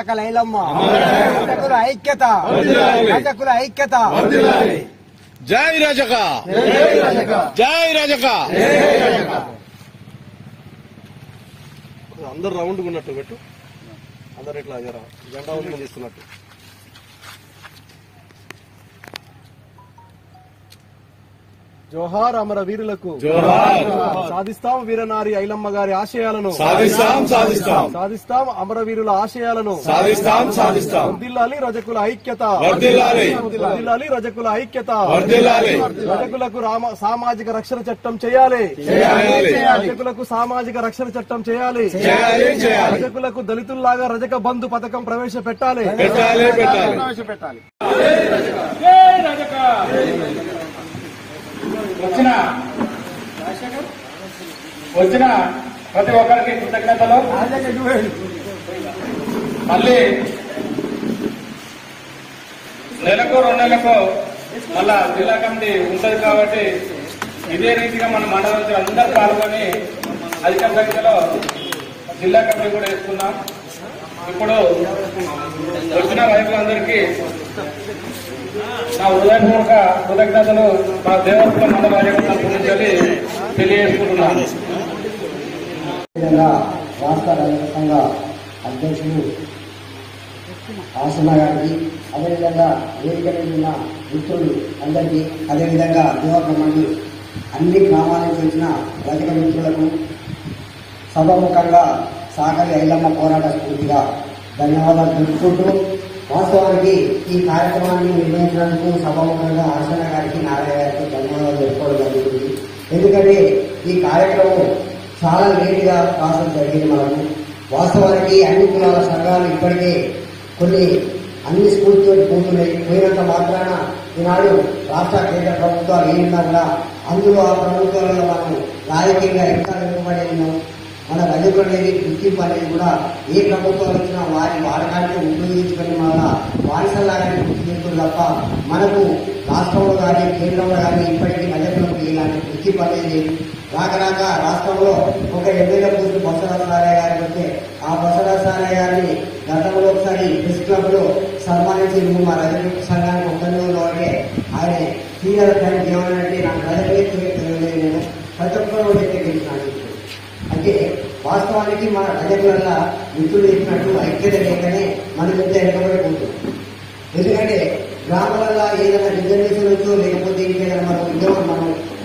చాకల ఐలమ్మ రజకుల ఐక్యత రజకుల ఐక్యత జై రజక జై రజక అందరు రౌండ్ ఉన్నట్టు పెట్టు అందరు ఇట్లా జర జెండా ఉంది తీస్తున్నట్టు జోహార్ అమర వీరులకు జోహార్. సాధిస్తాం వీరనారి ఐలమ్మ గారి ఆశయాలను సాధిస్తాం సాధిస్తాం సాధిస్తాం అమరవీరుల ఆశయాలను సాధిస్తాం సాధిస్తాం వర్దిల్లాలి రజకుల ఐక్యత వర్ధిల్లాలి. వర్దిల్లాలి రజకుల ఐక్యత వర్ధిల్లాలి. రజకులకు రామ సామాజిక రక్షణ చట్టం చేయాలి చేయాలి. రజకులకు సామాజిక రక్షణ చట్టం చేయాలి చేయాలి చేయాలి రజకులకు దళితుల్లాగా రజక బంధు పథకం ప్రవేశపెట్టాలి పెట్టాలి పెట్టాలి వచ్చిన వచ్చిన ప్రతి ఒక్కరికి కృతజ్ఞతలు మళ్ళీ నెలకు రెండు నెలలకు మళ్ళా జిల్లా కమిటీ ఉంటది కాబట్టి ఇదే రీతిగా మన మండలం అందరూ పాల్గొని అధిక సంఖ్యలో జిల్లా కమిటీ కూడా వేసుకున్నాం ఇప్పుడు వచ్చిన రైతులందరికీ నా హృదయపూర్వక కృతజ్ఞతలు మా దేవస్థల మండల తరపు నుంచి తెలియజేసుకుంటున్నాను విధంగా రాష్ట్ర రైతు సంఘ అధ్యక్షుడు ఆసన్న గారికి అదేవిధంగా వేదిక మీద ఉన్న మిత్రులు అందరికీ అదేవిధంగా యువక మంది అన్ని గ్రామాల నుంచి వచ్చిన రజక మిత్రులకు సభముఖంగా సాగరి ఐలమ్మ పోరాట స్ఫూర్తిగా ధన్యవాదాలు తెలుపుకుంటూ వాస్తవానికి ఈ కార్యక్రమాన్ని నిర్వహించినందుకు సభముఖంగా ఆసన్న గారికి నారాయణ గారికి ధన్యవాదాలు తెలుపుకోవడం జరుగుతుంది ఎందుకంటే ఈ కార్యక్రమం చాలా లేటుగా ప్రాసెస్ జరిగింది మనకు వాస్తవానికి అన్ని కులాల సంఘాలు ఇప్పటికే కొన్ని అన్ని స్కూల్తో పోతున్నాయి పోయినంత మాత్రాన ఈనాడు రాష్ట్ర కేంద్ర ప్రభుత్వాలు ఏమున్నా కూడా అందులో ఆ ప్రభుత్వాలలో మనం రాజకీయంగా ఎంత వెనుకబడి ఉన్నాం మన రజకులు అనేది గుర్తింపు అనేది కూడా ఏ ప్రభుత్వాలు వచ్చినా వారి వాడకానికి ఉపయోగించుకొని మన వారసలాగానే గుర్తు చేస్తుంది తప్ప మనకు రాష్ట్రంలో కానీ కేంద్రంలో కానీ ఇప్పటికీ రజకులకు ఇలాంటి గుర్తింపు అనేది లేదు రాక రాక రాష్ట్రంలో ఒక ఎమ్మెల్యే పోస్ట్ బసవరాసారయ్య గారికి వస్తే ఆ బసవరాసారయ్య గారిని గతంలో ఒకసారి ప్రెస్ క్లబ్ లో సన్మానించి నువ్వు మా రజక సంఘానికి ఒక్కరిలో అంటే ఆయన సీనియర్ దానికి ఏమనంటే నాకు రజకులే తెలియలేదు నేను ప్రతి ఒక్కరు అయితే గెలిచినాను అంటే వాస్తవానికి మన రజకుల మిత్రులు చెప్పినట్టు ఐక్యత లేకనే మనం ఇంత వెనకబడిపోతుంది ఎందుకంటే గ్రామాలలో ఏదైనా రిజర్వేషన్ వచ్చో లేకపోతే ఇంకేదైనా మనం ఉద్యోగం మనం